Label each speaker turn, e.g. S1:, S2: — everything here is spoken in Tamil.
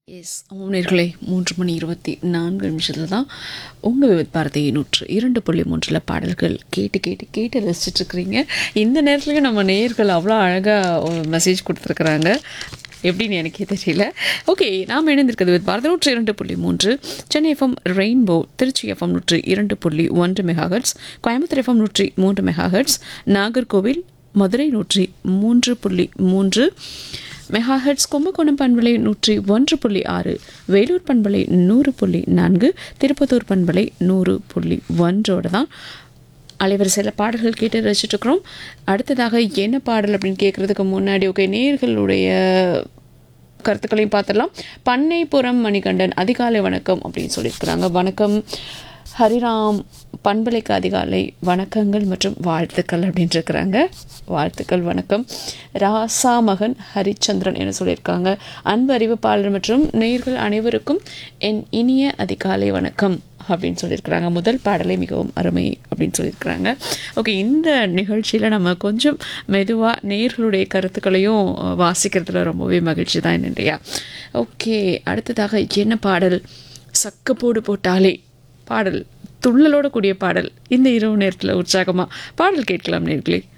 S1: எஸ் நேர்களே மூன்று மணி இருபத்தி நான்கு நிமிஷத்தில் தான் உங்கள் விவத் பாரதி நூற்று இரண்டு புள்ளி மூன்றில் பாடல்கள் கேட்டு கேட்டு கேட்டு ரசிச்சுட்டு இருக்கிறீங்க இந்த நேரத்துலையும் நம்ம நேயர்கள் அவ்வளோ அழகாக மெசேஜ் கொடுத்துருக்குறாங்க எப்படின்னு எனக்கே தெரியல ஓகே நாம் இணைந்திருக்கிறது வித் பாரதி நூற்று இரண்டு புள்ளி மூன்று Chennai FM rainbow Tiruchi FM நூற்று இரண்டு புள்ளி ஒன்று மெகாஹெட்ஸ் கோயம்புத்தூர் எஃப்எம் நூற்றி மூன்று மெகாஹெட்ஸ் நாகர்கோவில் மதுரை நூற்றி மூன்று புள்ளி மூன்று மெகாஹெட்ஸ் கும்பகோணம் பண்பலை நூற்றி ஒன்று புள்ளி ஆறு வேலூர் பண்பலை நூறு புள்ளி நான்கு திருப்பத்தூர் பண்பலை நூறு புள்ளி ஒன்றோடு தான் அலைவரிசையில் பாடல்கள் கேட்டு ரசிச்சுட்டு இருக்கிறோம் அடுத்ததாக என்ன பாடல் அப்படின்னு கேட்குறதுக்கு முன்னாடி ஓகே நேர்களுடைய கருத்துக்களையும் பார்த்துடலாம் பண்ணைப்புறம் மணிகண்டன் அதிகாலை வணக்கம் அப்படின்னு சொல்லியிருக்கிறாங்க வணக்கம் ஹரிராம் பண்பலைக்கு அதிகாலை வணக்கங்கள் மற்றும் வாழ்த்துக்கள் அப்படின்னு இருக்கிறாங்க வாழ்த்துக்கள் வணக்கம் ராசா மகன் ஹரிச்சந்திரன் என சொல்லியிருக்காங்க அன்பு அறிவிப்பாளர் மற்றும் நேயர்கள் அனைவருக்கும் என் இனிய அதிகாலை வணக்கம் அப்படின்னு சொல்லியிருக்கிறாங்க முதல் பாடலை மிகவும் அருமை அப்படின்னு சொல்லியிருக்கிறாங்க ஓகே இந்த நிகழ்ச்சியில் நம்ம கொஞ்சம் மெதுவாக நேர்களுடைய கருத்துக்களையும் வாசிக்கிறதுல ரொம்பவே மகிழ்ச்சி தான் இல்லையா ஓகே அடுத்ததாக என்ன பாடல் சக்கப்போடு போட்டாலே பாடல் துள்ளலோட கூடிய பாடல் இந்த இரவு நேரத்தில் உற்சாகமாக பாடல் கேட்கலாம் நேர்களே